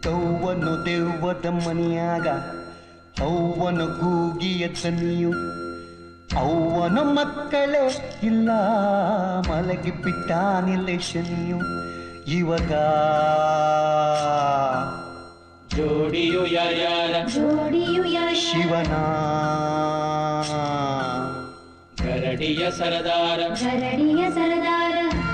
ದೌವನು ದೆವ್ವದ ಮನೆಯಾಗ ಅವ್ವನ ಗೂಗಿಯ ದನಿಯು ಅವ್ವನ ಮಕ್ಕಳೇ ಇಲ್ಲ ಮಲಗಿ ಬಿಟ್ಟಾನಿಲ್ಲೆ ಶನಿಯು ಇವಾಗ ಜೋಡಿಯು ಯಾರ್ಯಾರ ಜೋಡಿಯು ಯಾರ ಶಿವನ ಗರಡಿಯ ಸರದಾರ ಗರಡಿಯ ಸರದಾರ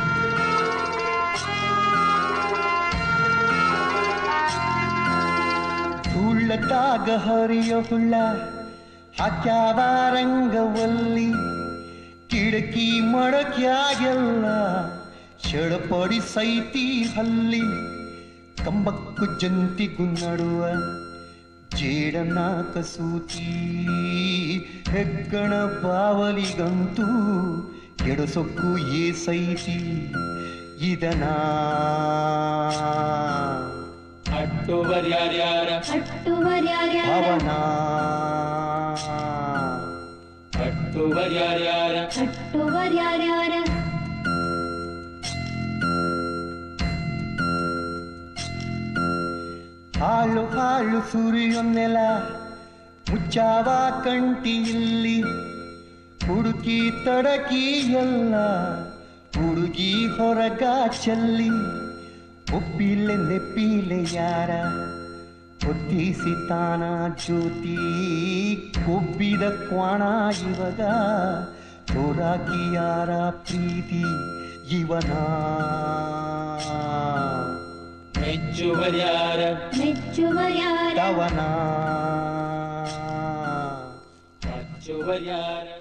ಹುಳ್ಳದಾಗ ಹರಿಯ ಹುಳ್ಳ ಹಾಕ್ಯಾವ ರಂಗವಲ್ಲಿ ಕಿಡಕಿ ಮಡಕ್ಯಾಗೆಲ್ಲ ಚಡಪಡಿ ಸೈತಿ ಹಲ್ಲಿ ಕಂಬಕ್ಕು ಜಂತಿಗೂ ನಡುವ ಜೇಡನ ಕಸೂತಿ ಹೆಗ್ಗಣ ಬಾವಲಿಗಂತೂ ಎಡಸೊಕ್ಕು ಏಸೈತಿ ಇದನ ಅಟ್ಟುವರ್ ಯಾರ್ಯಾರ ಅಟ್ಟುವರ್ಯಾರ್ಯಾರ ಭವನ ಅಟ್ಟುವರ್ ಯಾರ್ಯಾರ ಅಟ್ಟುವರ್ಯಾರ್ಯಾರ ಹಾಳು ಹಾಳು ಸುರಿಯೊನ್ನೆಲ ಮುಚ್ಚಾವ ಕಂಟಿಯಲ್ಲಿ ಹುಡುಕಿ ತಡಕಿ ಎಲ್ಲ ಹುಡುಗಿ ಹೊರಗ ಚೆಲ್ಲಿ ಒಪ್ಪಿಲೆ ನೆಪ್ಪಿಲೆ ಯಾರ ಹೊತ್ತಿಸಿ ತಾನ ಜ್ಯೋತಿ ಕೊಬ್ಬಿದ ಕ್ವಾಣ ಇವಾಗ ತೋರಾಕಿ ಯಾರ ಪ್ರೀತಿ ಇವನ ಮೆಚ್ಚುವರ್ ಯಾರ ಮೆಚ್ಚುವರ್ಯಾರ ತವನ ಮೆಚ್ಚುವರ್ ಯಾರ